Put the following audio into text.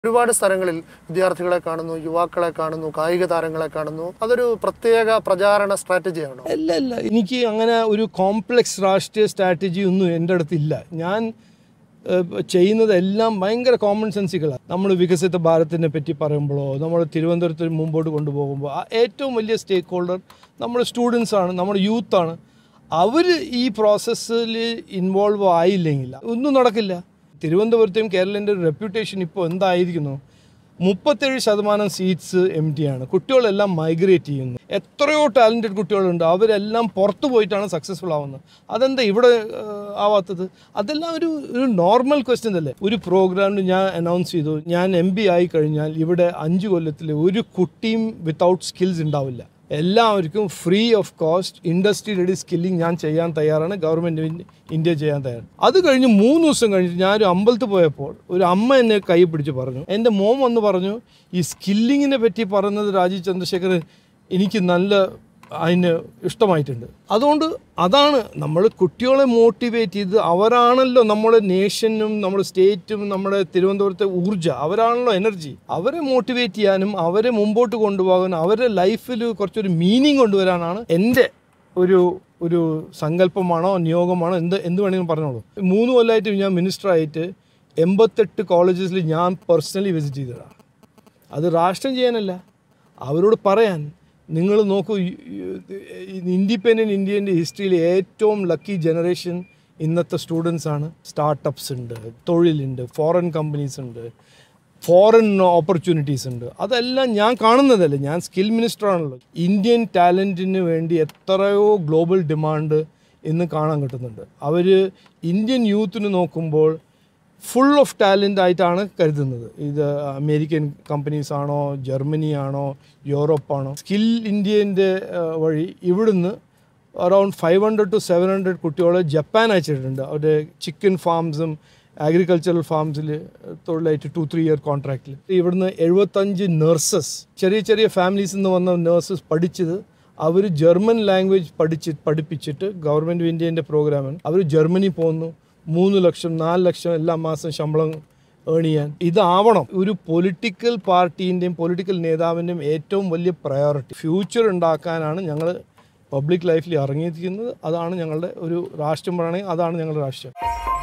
ഒരുപാട് സ്ഥലങ്ങളിൽ വിദ്യാർത്ഥികളെ കാണുന്നു യുവാക്കളെ കാണുന്നു കായിക താരങ്ങളെ കാണുന്നു അതൊരു പ്രത്യേക പ്രചാരണ സ്ട്രാറ്റജിയാണോ അല്ല അല്ല എനിക്ക് അങ്ങനെ ഒരു കോംപ്ലക്സ് രാഷ്ട്രീയ സ്ട്രാറ്റജി ഒന്നും എൻ്റെ അടുത്തില്ല ഞാൻ ഏഹ്, ചെയ്യുന്നതെല്ലാം ഭയങ്കര കോമൺ സെൻസികളാണ് നമ്മൾ വികസിത ഭാരതിനെ പറ്റി പറയുമ്പോഴോ നമ്മൾ തിരുവനന്തപുരത്ത് മുമ്പോട്ട് കൊണ്ടുപോകുമ്പോൾ ആ ഏറ്റവും വലിയ സ്റ്റേക്ക് ഹോൾഡർ നമ്മുടെ സ്റ്റുഡൻസ് ആണ് നമ്മുടെ യൂത്താണ് അവർ ഈ പ്രോസസ്സിൽ ഇൻവോൾവ് ആയില്ലെങ്കിൽ ഒന്നും നടക്കില്ല തിരുവനന്തപുരത്തെയും കേരളത്തിൻ്റെ ഒരു റെപ്യൂട്ടേഷൻ ഇപ്പോൾ എന്തായിരിക്കുന്നു മുപ്പത്തേഴ് ശതമാനം സീറ്റ്സ് എം ടി ആണ് കുട്ടികളെല്ലാം മൈഗ്രേറ്റ് ചെയ്യുന്നു എത്രയോ ടാലൻറ്റഡ് കുട്ടികളുണ്ട് അവരെല്ലാം പുറത്തു പോയിട്ടാണ് സക്സസ്ഫുൾ ആവുന്നത് അതെന്താ ഇവിടെ ഏഹ്, ആവാത്തത് അതെല്ലാം ഒരു ഒരു നോർമൽ ക്വസ്റ്റ്യൻ അല്ലേ ഒരു പ്രോഗ്രാമിന് ഞാൻ അനൗൺസ് ചെയ്തു ഞാൻ എം പി ആയി കഴിഞ്ഞാൽ ഇവിടെ അഞ്ച് കൊല്ലത്തിൽ ഒരു കുട്ടിയും വിത്തൗട്ട് സ്കിൽസ് ഉണ്ടാവില്ല എല്ലാവർക്കും free of cost industry ready skilling ഞാൻ ചെയ്യാൻ തയ്യാറാണ് ഗവൺമെൻറ് ഇന്ത്യ ചെയ്യാൻ തയ്യാറാണ് അത് കഴിഞ്ഞ് മൂന്ന് ദിവസം കഴിഞ്ഞിട്ട് ഞാനൊരു അമ്പലത്തിൽ പോയപ്പോൾ ഒരു അമ്മ എന്നെ കൈ പിടിച്ച് പറഞ്ഞു എൻ്റെ മോൻ വന്ന് പറഞ്ഞു ഈ സ്കില്ലിങ്ങിനെ പറ്റി പറയുന്നത് രാജീവ് ചന്ദ്രശേഖർ എനിക്ക് നല്ല അതിന് ഇഷ്ടമായിട്ടുണ്ട് അതുകൊണ്ട് അതാണ് നമ്മൾ കുട്ടികളെ മോട്ടിവേറ്റ് ചെയ്ത് അവരാണല്ലോ നമ്മുടെ നേഷനും നമ്മുടെ സ്റ്റേറ്റും നമ്മുടെ തിരുവനന്തപുരത്തെ ഊർജ്ജ അവരാണല്ലോ എനർജി അവരെ മോട്ടിവേറ്റ് ചെയ്യാനും അവരെ മുമ്പോട്ട് കൊണ്ടുപോകാനും അവരുടെ ലൈഫിൽ കുറച്ചൊരു മീനിങ് കൊണ്ടുവരാനാണ് എൻ്റെ ഒരു ഒരു സങ്കല്പമാണോ നിയോഗമാണോ എന്ത് എന്ത് വേണമെങ്കിലും പറഞ്ഞോളൂ മൂന്ന് കൊല്ലമായിട്ട് ഞാൻ മിനിസ്റ്ററായിട്ട് എൺപത്തെട്ട് കോളേജസിൽ ഞാൻ പേഴ്സണലി വിസിറ്റ് ചെയ്തതാണ് അത് രാഷ്ട്രം ചെയ്യാനല്ല അവരോട് പറയാൻ നിങ്ങൾ നോക്കൂ ഇൻഡിപെൻഡൻറ്റ് ഇന്ത്യൻ്റെ ഹിസ്റ്ററിയിൽ ഏറ്റവും ലക്കി ജനറേഷൻ ഇന്നത്തെ സ്റ്റുഡൻസ് ആണ് സ്റ്റാർട്ടപ്സ് ഉണ്ട് തൊഴിലുണ്ട് ഫോറിൻ കമ്പനീസ് ഉണ്ട് ഫോറിൻ ഓപ്പർച്യൂണിറ്റീസ് ഉണ്ട് അതെല്ലാം ഞാൻ കാണുന്നതല്ല ഞാൻ സ്കിൽ മിനിസ്റ്റർ ആണല്ലോ ഇന്ത്യൻ ടാലൻറ്റിന് വേണ്ടി എത്രയോ ഗ്ലോബൽ ഡിമാൻഡ് ഇന്ന് കാണാൻ കിട്ടുന്നുണ്ട് അവർ ഇന്ത്യൻ യൂത്തിന് നോക്കുമ്പോൾ ഫുൾ ഓഫ് ടാലൻ്റ് ആയിട്ടാണ് കരുതുന്നത് ഇത് അമേരിക്കൻ കമ്പനീസ് ആണോ ജർമ്മനി ആണോ യൂറോപ്പാണോ സ്കിൽ ഇന്ത്യൻ്റെ വഴി ഇവിടുന്ന് around five hundred to seven hundred കുട്ടികളെ ജപ്പാൻ അയച്ചിട്ടുണ്ട് അവരുടെ ചിക്കൻ ഫാംസും അഗ്രികൾച്ചറൽ ഫാംസിൽ തൊഴിലായിട്ട് ടു ത്രീ ഇയർ കോൺട്രാക്റ്റിൽ ഇവിടുന്ന് എഴുപത്തഞ്ച് നഴ്സസ് ചെറിയ ചെറിയ ഫാമിലീസിൽ നിന്ന് വന്ന നഴ്സസ് പഠിച്ചത് അവർ ജർമ്മൻ ലാംഗ്വേജ് പഠിച്ച് പഠിപ്പിച്ചിട്ട് ഗവൺമെൻറ് ഓഫ് ഇന്ത്യൻ്റെ പ്രോഗ്രാമാണ് അവർ ജർമ്മനി പോകുന്നു മൂന്ന് ലക്ഷം നാല് ലക്ഷം എല്ലാ മാസം ശമ്പളം ഏൺ ചെയ്യാൻ ഇതാവണം ഒരു പൊളിറ്റിക്കൽ പാർട്ടീൻ്റെയും പൊളിറ്റിക്കൽ നേതാവിൻ്റെയും ഏറ്റവും വലിയ പ്രയോറിറ്റി ഫ്യൂച്ചർ ഉണ്ടാക്കാനാണ് ഞങ്ങൾ പബ്ലിക് ലൈഫിൽ ഇറങ്ങിയിരിക്കുന്നത് അതാണ് ഞങ്ങളുടെ ഒരു രാഷ്ട്രം പറയുകയാണെങ്കിൽ അതാണ് ഞങ്ങളുടെ രാഷ്ട്രം